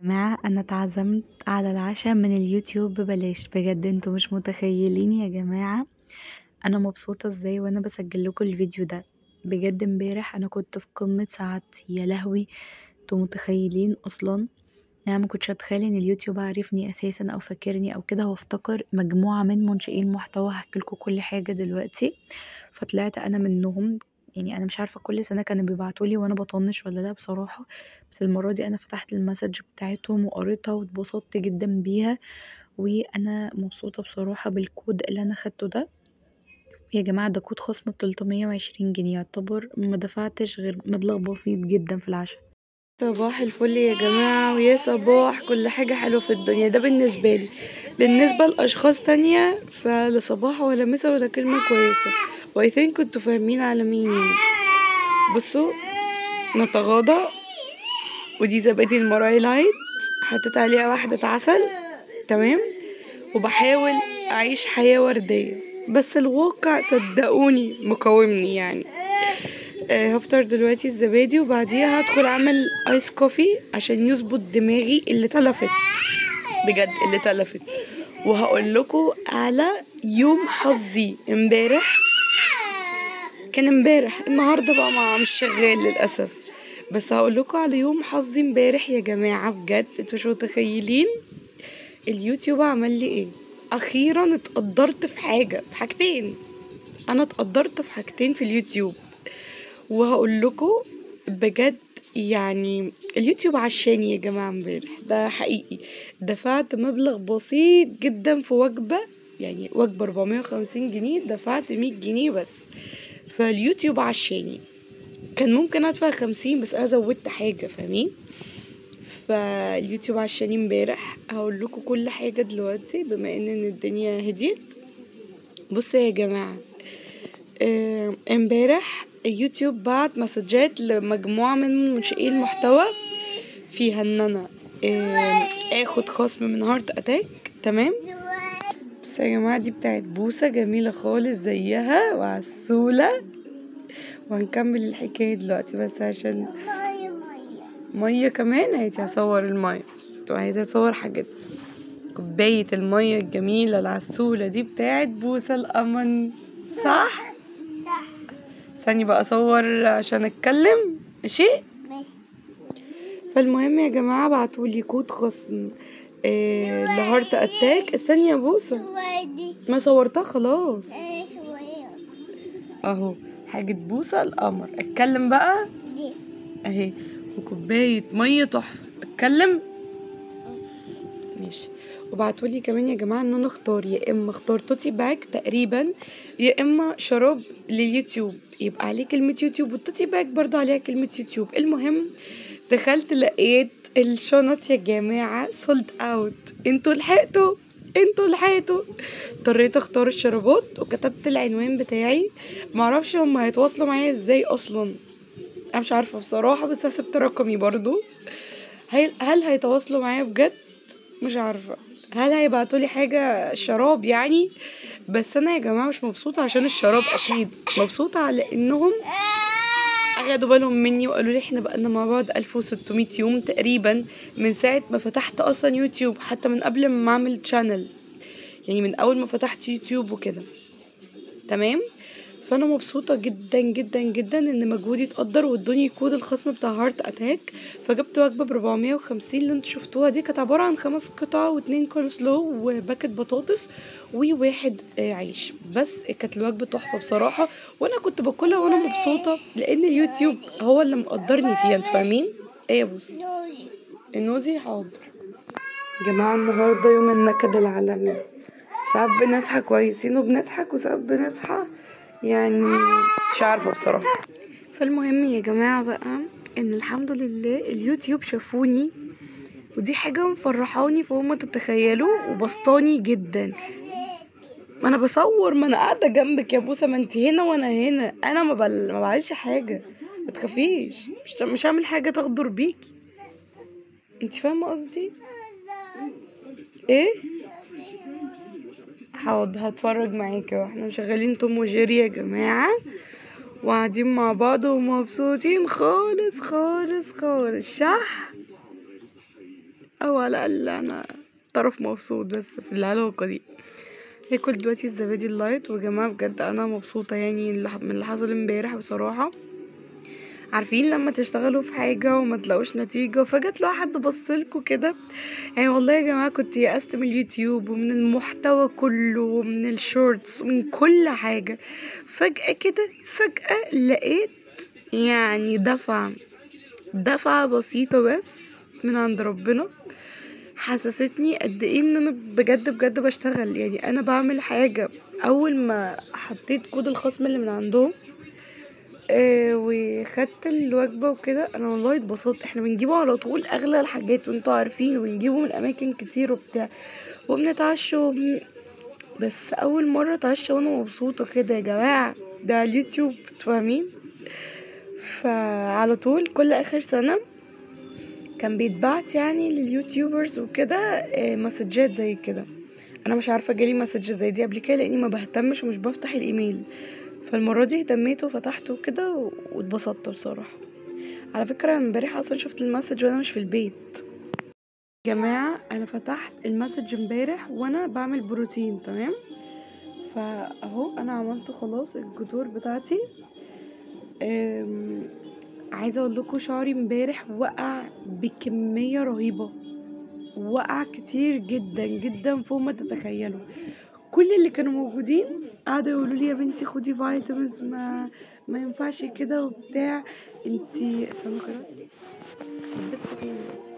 جماعة أنا اتعزمت على العشاء من اليوتيوب ببلاش بجد انتوا مش متخيلين يا جماعة أنا مبسوطة ازاي وأنا بسجل لكم الفيديو ده بجد امبارح أنا كنت في قمة سعادتي يا لهوي انتوا متخيلين أصلا أنا ما كنتش أتخيل إن اليوتيوب عارفني أساسا أو فاكرني أو كده هو افتكر مجموعة من منشئين المحتوى هحكيلكوا كل حاجة دلوقتي فطلعت أنا منهم يعني أنا مش عارفة كل سنة كانوا بيبعتولي وأنا بطنش ولا لأ بصراحة بس المرة دي أنا فتحت المسج بتاعتهم وقريتها واتبسطت جدا بيها وأنا مبسوطة بصراحة بالكود اللي أنا خدته ده يا جماعة ده كود خصم بتلتمية وعشرين جنيه يعتبر ما دفعتش غير مبلغ بسيط جدا في العشاء صباح الفل يا جماعة ويا صباح كل حاجة حلوة في الدنيا ده بالنسبة لي بالنسبة لأشخاص تانية فلا صباح ولا مسا ولا كلمة كويسة واي ثينك كنتوا فاهمين على مين يعني بصوا نتغاضى ودي زبادي المراعي لايت حطيت عليها واحدة عسل تمام وبحاول أعيش حياة وردية بس الواقع صدقوني مقاومني يعني آه، هفطر دلوقتي الزبادي وبعديها هدخل اعمل ايس كوفي عشان يظبط دماغي اللي تلفت بجد اللي تلفت وهقول لكم على يوم حظي امبارح كان امبارح النهارده بقى ما مش شغال للاسف بس هقول لكم على يوم حظي امبارح يا جماعه بجد انتوا مش متخيلين اليوتيوب عمل لي ايه اخيرا اتقدرت في حاجه في حاجتين انا اتقدرت في حاجتين في اليوتيوب وهقول لكم بجد يعني اليوتيوب عشاني يا جماعة امبارح ده حقيقي دفعت مبلغ بسيط جدا في وجبة يعني وجبة 450 جنيه دفعت 100 جنيه بس فاليوتيوب عشاني كان ممكن ادفع 50 بس انا زودت حاجة فاهمين فاليوتيوب عشاني امبارح هقول لكم كل حاجة دلوقتي بما ان إن الدنيا هديت بصوا يا جماعة آه، امبارح اليوتيوب بعت مسجات لمجموعة من منشئي المحتوى فيها ان انا آه، اخد خصم من هارت اتاك تمام بس يا جماعة دي بتاعت بوسة جميلة خالص زيها وعسولة وهنكمل الحكاية دلوقتي بس عشان مية كمان هيتي هصور المية كنت عايزة اصور حاجات كوباية المية الجميلة العسولة دي بتاعت بوسة الأمن صح؟ ثانية بقى اصور عشان اتكلم ماشي ماشي فالمهم يا جماعة بعتولي كود خصم آه لهارت اتاك الثانية يا بوسة وادي ما صورتها خلاص ايه شوية اهو حاجة بوسة القمر اتكلم بقى دي اهي وكوباية مية تحفة اتكلم ماشي وبعتولي كمان يا جماعة ان انا اختار يا اما اختار توتي باك تقريبا يا اما شراب لليوتيوب يبقى عليه كلمة يوتيوب والتوتي باك برضو عليها كلمة يوتيوب المهم دخلت لقيت الشنط يا جماعة سولد اوت انتوا لحقتوا انتوا لحقتوا اضطريت اختار الشرابات وكتبت العنوان بتاعي معرفش هم هيتواصلوا معايا ازاي اصلا انا مش عارفة بصراحة بس سبت رقمي برضو هل, هل هيتواصلوا معايا بجد مش عارفة هل هيبعتولي حاجة شراب يعني بس انا يا جماعة مش مبسوطة عشان الشراب اكيد مبسوطة على انهم اخدوا بالهم مني وقالوا لي احنا بقالنا مع بعض 1600 يوم تقريبا من ساعة ما فتحت اصلا يوتيوب حتى من قبل ما اعمل تشانل يعني من اول ما فتحت يوتيوب وكده تمام فانا مبسوطه جدا جدا جدا ان مجهودي اتقدر وادوني كود الخصم بتاع هارت اتاك فجبت وجبه ب 450 اللي انتوا شفتوها دي كانت عباره عن خمس قطع واتنين كول سلو وباكت بطاطس وواحد آه، عيش بس كانت الوجبه تحفه بصراحه وانا كنت باكلها وانا مبسوطه لان اليوتيوب هو اللي مقدرني فيها انتوا فاهمين ايه يا بوسي نوزي النوزي حاضر جماعة النهاردة يوم النكد العالمي ساعات بنصحى كويسين وبنضحك وساعات بنصحى يعني مش عارفة بصراحة فالمهم يا جماعة بقى ان الحمد لله اليوتيوب شافوني ودي حاجة مفرحاني فوق ما تتخيلوا وبسطاني جدا ما انا بصور ما انا قاعدة جنبك يا بوسة ما انت هنا وانا هنا انا ما بل... ما بعملش حاجة ما تخافيش مش مش هعمل حاجة تغدر بيكي انت فاهمة قصدي ايه حاضر هتفرج معاكي واحنا شغالين توم وجيري يا جماعة وقاعدين مع بعض ومبسوطين خالص خالص خالص شح او على الاقل انا طرف مبسوط بس في العلاقه دي هاكل دلوقتي الزبادي اللايت ويا جماعه بجد انا مبسوطه يعني من اللي حصل امبارح بصراحه عارفين لما تشتغلوا في حاجة وما تلاقوش نتيجة وفجأة تلاقوا حد بصلكوا كده يعني والله يا جماعة كنت يأست من اليوتيوب ومن المحتوى كله ومن الشورتس ومن كل حاجة فجأة كده فجأة لقيت يعني دفعة دفعة بسيطة بس من عند ربنا حسستني قد ايه ان انا بجد بجد بشتغل يعني انا بعمل حاجة اول ما حطيت كود الخصم اللي من عندهم آه وخدت الوجبه وكده انا والله اتبسطت احنا بنجيبه على طول اغلى الحاجات وانتوا عارفين وبنجيبه من اماكن كتير وبتاع وبنتعشى وبن... بس اول مره اتعشى وانا مبسوطه كده يا جماعه ده على اليوتيوب فاهمين فعلى طول كل اخر سنه كان بيتبعت يعني لليوتيوبرز وكده آه مسجات زي كده انا مش عارفه جالي مسج زي دي قبل كده لاني ما بهتمش ومش بفتح الايميل فالمرة دي اهتميت وفتحته كده واتبسطت بصراحة على فكرة امبارح اصلا شفت المسج وانا مش في البيت جماعة انا فتحت المسج امبارح وانا بعمل بروتين تمام فاهو انا عملت خلاص الجذور بتاعتي عايزه اقول لكم شعري امبارح وقع بكميه رهيبه وقع كتير جدا جدا فوق ما تتخيلوا كل اللي كانوا موجودين قعدوا يقولوا لي يا بنتي خدي فيتامينز ما ما ينفعش كده وبتاع انتي استنوا كده ثبتكوا فين بس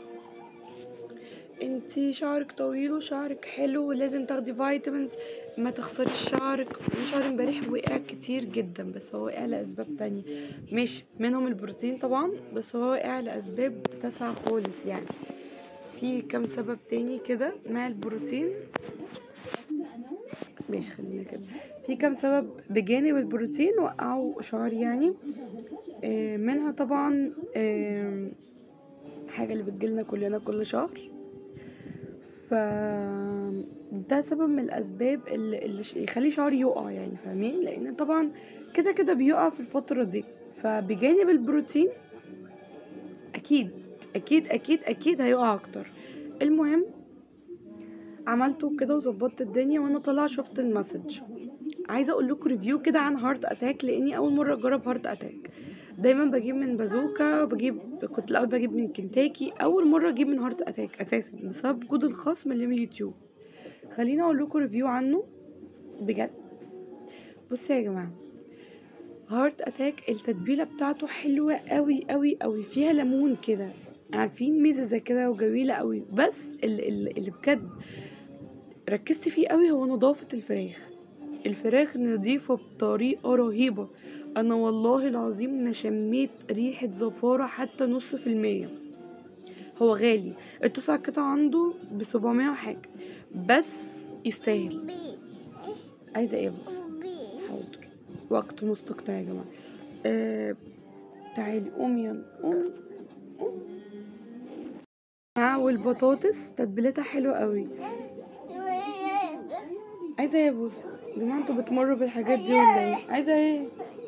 انتي شعرك طويل وشعرك حلو ولازم تاخدي فيتامينز ما تخسريش شعرك شعري امبارح وقع كتير جدا بس هو وقع لاسباب تانية ماشي منهم البروتين طبعا بس هو وقع لاسباب تسعة خالص يعني في كام سبب تاني كده مع البروتين ماشي خلينا كده في كام سبب بجانب البروتين وقعوا شعري يعني آه، منها طبعا آه، حاجة اللي بتجيلنا كلنا كل شهر ف ده سبب من الاسباب اللي, اللي يخلي شعري يقع يعني فاهمين لان طبعا كده كده بيقع في الفترة دي فبجانب البروتين اكيد اكيد اكيد اكيد هيقع اكتر المهم عملته كده وظبطت الدنيا وانا طالعه شفت المسج عايزه اقول لكم ريفيو كده عن هارت اتاك لاني اول مره اجرب هارت اتاك دايما بجيب من بازوكا بجيب كنت الاول بجيب من كنتاكي اول مره اجيب من هارت اتاك اساسا بسبب كود الخصم اللي من اليوتيوب خليني اقول لكم ريفيو عنه بجد بصوا يا جماعه هارت اتاك التتبيله بتاعته حلوه قوي قوي قوي فيها ليمون كده عارفين ميزه كده وجميله قوي بس اللي, اللي بجد ركزت فيه قوي هو نظافة الفراخ الفراخ نظيفة بطريقة رهيبة انا والله العظيم ما شميت ريحة زفارة حتى نص في المية هو غالي التسع قطع عنده بسبعمية وحاجة بس يستاهل عايزة ايه حاضر وقت مستقطع يا جماعة آه تعالي قومي يلا قومي والبطاطس تتبيلتها حلوة قوي عايزه ايه يا بوسه يا جماعه انتوا بتمروا بالحاجات دي ولا ايه عايزه ايه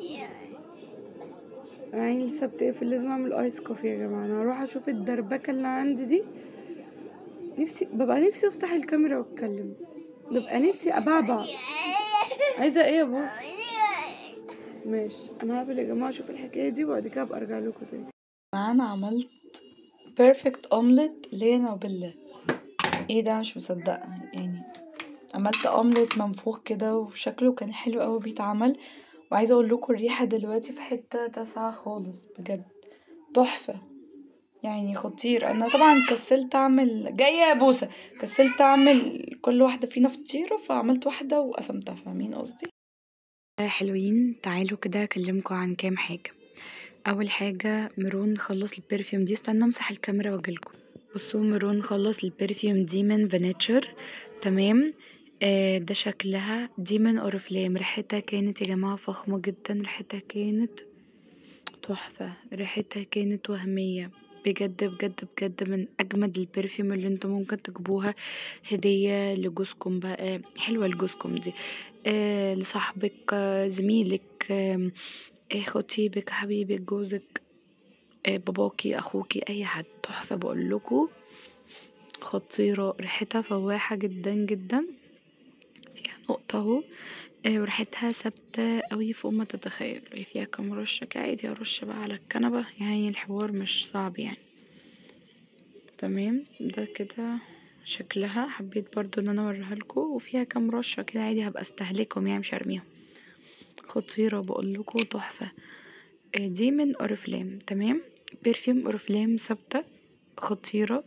انا عيني لسه بتقفل لازم اعمل ايس كوفي يا جماعه انا هروح اشوف الدربكه اللي عندي دي نفسي ببقى نفسي افتح الكاميرا واتكلم ببقى نفسي ابعبع عايزه ايه يا بوسه ماشي انا هقفل يا جماعه اشوف الحكايه دي وبعد كده ابقى ارجع لكم تاني انا عملت بيرفكت اومليت لينا وبالله ايه ده مش مصدقه يعني عملت اومليت منفوخ كده وشكله كان حلو اوي بيتعمل وعايزه اقول لكم الريحه دلوقتي في حته تاسعه خالص بجد تحفه يعني خطير انا طبعا كسلت اعمل جايه يا بوسه كسلت اعمل كل واحده فينا فطيره فعملت واحده وقسمتها فاهمين قصدي حلوين تعالوا كده اكلمكم عن كام حاجه اول حاجه ميرون خلص البرفيوم دي استنى امسح الكاميرا واجيلكم بصوا ميرون خلص البرفيوم دي من فينيتشر تمام آه ده شكلها دي من اوريفليم ريحتها كانت يا جماعة فخمة جدا ريحتها كانت تحفة ريحتها كانت وهمية بجد بجد بجد من اجمد البرفيوم اللي انتم ممكن تجيبوها هدية لجوزكم بقى حلوة لجوزكم دي آه لصاحبك آه زميلك آه خطيبك حبيبك جوزك آه باباكي اخوكي اي حد تحفة بقولكوا خطيرة ريحتها فواحة جدا جدا فيها نقطة اهو آه، وريحتها ثابتة اوي فوق ما تتخيلوا فيها كام رشة كده عادي ارش بقى على الكنبة يعني الحوار مش صعب يعني تمام ده كده شكلها حبيت برضو ان انا اوريهالكوا وفيها كام رشة كده عادي هبقى استهلكهم يعني مش هرميهم خطيرة بقولكوا تحفة آه، دي من اوريفلام تمام برفيوم اوريفلام ثابتة خطيرة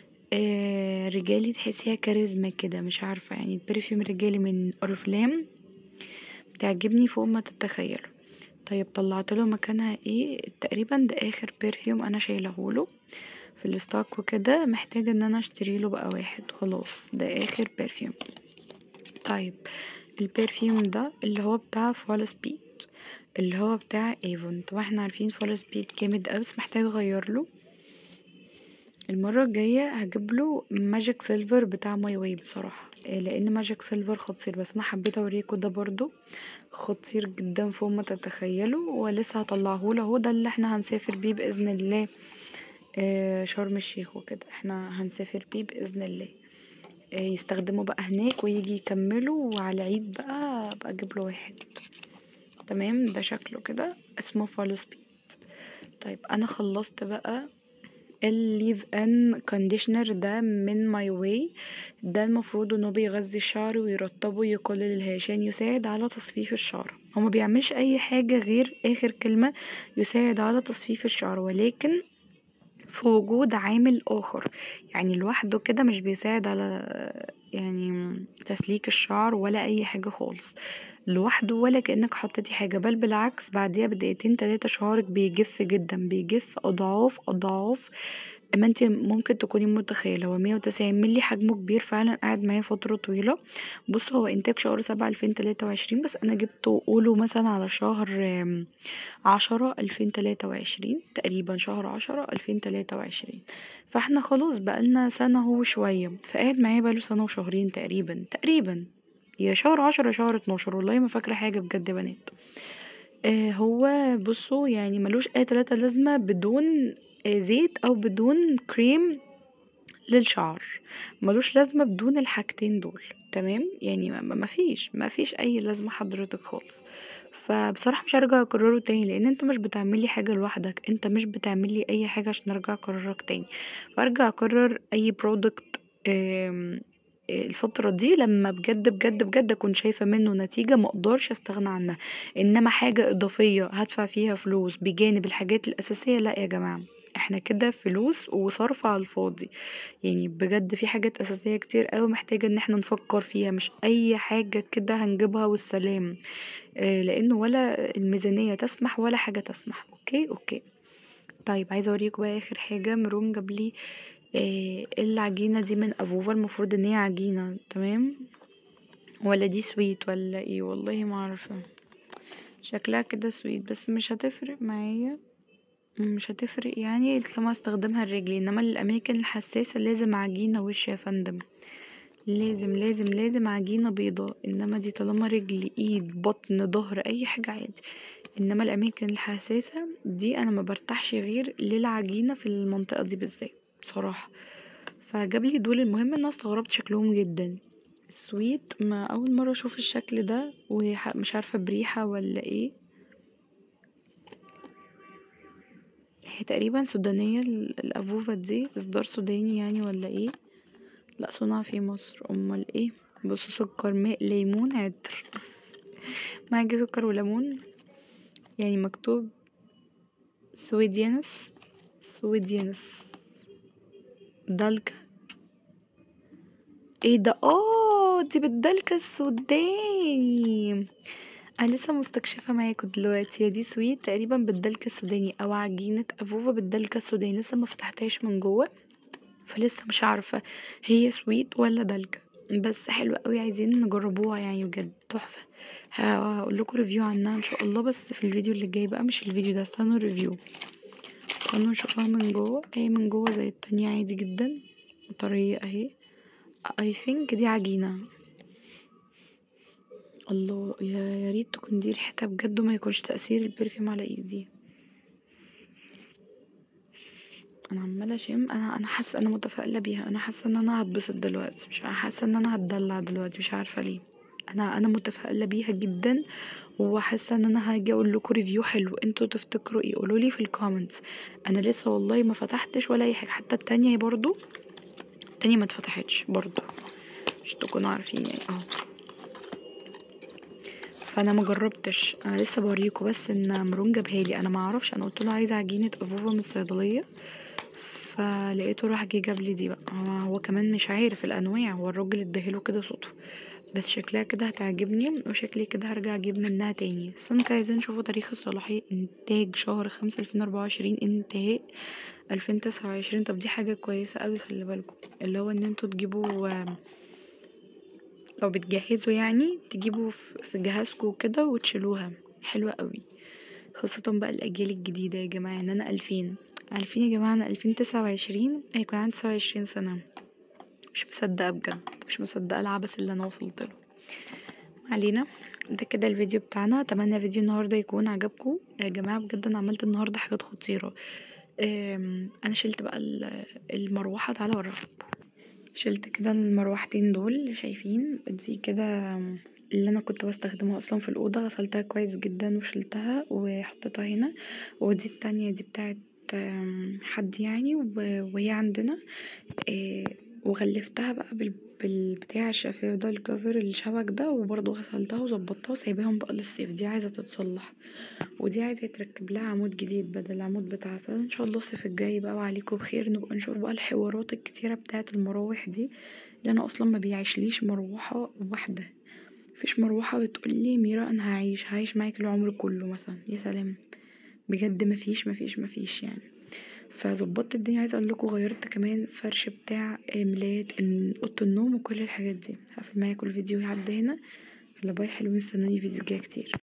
آه رجالي تحسيها كاريزما كده مش عارفة يعني برفيوم رجالي من اوريفلام بتعجبني فوق ما تتخيلوا طيب طلعتله مكانها ايه تقريبا ده اخر برفيوم انا شايلهوله في الستوك وكده محتاجة ان انا اشتريله بقى واحد خلاص ده اخر برفيوم طيب البرفيوم ده اللي هو بتاع فول سبيد اللي هو بتاع ايفون طبعا احنا عارفين فول سبيد جامد اوي بس محتاجة اغيرله المرة الجاية هجيبله ماجيك سيلفر بتاع ماي واي بصراحة آه، لان ماجيك سيلفر خطير بس انا حبيت اوريكم ده برضو خطير جدا فوق ما تتخيلوا ولسه هطلعهوله اهو ده اللي احنا هنسافر بيه باذن الله آه، شرم الشيخ وكده احنا هنسافر بيه باذن الله آه، يستخدمه بقى هناك ويجي يكمله وعلى العيد بقى ابقى اجيب له واحد تمام ده شكله كده اسمه فولو سبيد طيب انا خلصت بقى الليف ان كونديشنر ده من ماي واي ده المفروض انه بيغذي الشعر ويرطبه يقلل الهيشان يساعد على تصفيف الشعر هو ما بيعملش اي حاجه غير اخر كلمه يساعد على تصفيف الشعر ولكن في وجود عامل اخر يعني لوحده كده مش بيساعد على يعني تسليك الشعر ولا اي حاجه خالص لوحده ولا كانك حطيتي حاجه بل بالعكس بعديها بدقيقتين تلاتة شعرك بيجف جدا بيجف اضعاف اضعاف ما انت ممكن تكوني متخيله هو 190 ملي حجمه كبير فعلا قاعد معايا فتره طويله بص هو انتاج شهر سبعة الفين تلاتة وعشرين بس انا جبته قوله مثلا على شهر آم، عشرة الفين تلاتة وعشرين تقريبا شهر عشرة الفين تلاتة وعشرين فاحنا خلاص بقالنا سنة هو شوية فقاعد معايا بقاله سنة وشهرين تقريبا تقريبا يا شهر عشرة يا شهر اتناشر والله ما فاكرة حاجة بجد يا بنات آه هو بصوا يعني ملوش اي تلاتة لازمة بدون آه زيت او بدون كريم للشعر ملوش لازمة بدون الحاجتين دول تمام يعني ما- ما ما فيش ما فيش اي لازمة حضرتك خالص فبصراحة مش هرجع اكرره تاني لان انت مش بتعملي حاجة لوحدك انت مش بتعملي اي حاجة عشان ارجع اكررك تاني فارجع اكرر اي برودكت الفترة دي لما بجد بجد بجد اكون شايفة منه نتيجة مقدرش استغنى عنها انما حاجة اضافية هدفع فيها فلوس بجانب الحاجات الاساسية لا يا جماعة احنا كده فلوس وصرف على الفاضي يعني بجد في حاجات اساسية كتير قوي محتاجة ان احنا نفكر فيها مش اي حاجة كده هنجيبها والسلام آه، لانه ولا الميزانية تسمح ولا حاجة تسمح اوكي اوكي طيب عايزة اوريكم بقى اخر حاجة مروم جاب لي آه، العجينة دي من افوفا المفروض ان هي عجينة تمام ولا دي سويت ولا ايه والله ما عارفة شكلها كده سويت بس مش هتفرق معايا مش هتفرق يعني طالما استخدمها الرجلي انما للاماكن الحساسة لازم عجينة وش يا فندم لازم لازم لازم عجينة بيضة انما دي طالما رجل ايد بطن ظهر اي حاجة عادي انما الاماكن الحساسة دي انا ما برتاحش غير للعجينة في المنطقة دي بالذات بصراحة فجاب لي دول المهم ان انا استغربت شكلهم جدا السويت ما اول مرة اشوف الشكل ده ومش عارفة بريحة ولا ايه هي تقريبا سودانية ال- الافوفا دي اصدار سوداني يعني ولا ايه لا صنع في مصر امال ايه بصوا سكر ماء ليمون عطر معاكي سكر وليمون يعني مكتوب سويديانس سويديانس دالكا ايه ده اه دي بالدالكا السوداني انا لسه مستكشفه معاكم دلوقتي هي دي سويت تقريبا بالدالكا السوداني او عجينه افوفا بالدالكا السوداني لسه ما فتحتهاش من جوه فلسه مش عارفه هي سويت ولا دالكا بس حلوة قوي عايزين نجربوها يعني بجد تحفه هقول لكم ريفيو عنها ان شاء الله بس في الفيديو اللي جاي بقى مش الفيديو ده استنوا الريفيو استنوا نشوفها من جوه هي من جوه زي التانية عادي جدا طرية اهي I think دي عجينة الله يا يا ريت تكون دي ريحتها بجد وما يكونش تأثير البرفيوم على ايدي انا عماله اشم انا انا حاسه انا متفائله بيها انا حاسه ان انا هتبسط دلوقتي مش حاسه ان انا هتدلع دلوقتي مش عارفه ليه انا انا متفائله بيها جدا وحاسه ان انا هاجي اقول لكم ريفيو حلو انتوا تفتكروا ايه قولوا لي في الكومنتس انا لسه والله ما فتحتش ولا اي حاجه حتى التانية برضو التانية ما اتفتحتش برضو مش تكونوا عارفين يعني اهو فانا ما جربتش انا لسه بوريكم بس ان مروان جابها لي انا ما اعرفش انا قلت له عايزه عجينه افوفا من الصيدليه فلقيته راح جه جاب لي دي بقى هو, هو كمان مش عارف الانواع هو الراجل اداهله كده صدفه بس شكلها كده هتعجبني وشكلي كده هرجع اجيب منها تاني بس انا عايزين نشوفوا تاريخ الصلاحيه انتاج شهر خمسة الفين اربعة وعشرين انتهاء الفين تسعة وعشرين طب دي حاجه كويسه قوي خلي بالكم اللي هو ان انتوا تجيبوا لو بتجهزوا يعني تجيبوا في جهازكم كده وتشيلوها حلوة قوي خاصة بقى الأجيال الجديدة يا جماعة ان انا الفين عارفين يا جماعة انا الفين تسعة وعشرين هيكون عندي تسعة وعشرين سنة مش مصدقة بجد مش مصدقة العبث اللي انا وصلت له علينا ده كده الفيديو بتاعنا اتمنى فيديو النهارده يكون عجبكم يا جماعه بجد انا عملت النهارده حاجات خطيره انا شلت بقى المروحه تعالى اوريكم شلت كده المروحتين دول شايفين دي كده اللي انا كنت بستخدمها اصلا في الاوضه غسلتها كويس جدا وشلتها وحطيتها هنا ودي التانية دي بتاعت حد يعني وهي عندنا وغلفتها بقى بالبتاع الشفاف ده الكفر الشبك ده وبرضه غسلتها وظبطتها وسايباهم بقى للصيف دي عايزه تتصلح ودي عايزه يتركب لها عمود جديد بدل العمود بتاعها فان شاء الله الصيف الجاي بقى وعليكم بخير نبقى نشوف بقى الحوارات الكتيره بتاعه المراوح دي اللي انا اصلا ما بيعيشليش مروحه واحده مفيش مروحه بتقولي ميرا انا هعيش هعيش معاك العمر كله مثلا يا سلام بجد مفيش مفيش مفيش يعني فظبطت الدنيا عايزه اقول لكم غيرت كمان فرش بتاع ملايات اوضه النوم وكل الحاجات دي هقفل معاكم الفيديو يعدي هنا يلا باي حلوين استنوني فيديو جاي كتير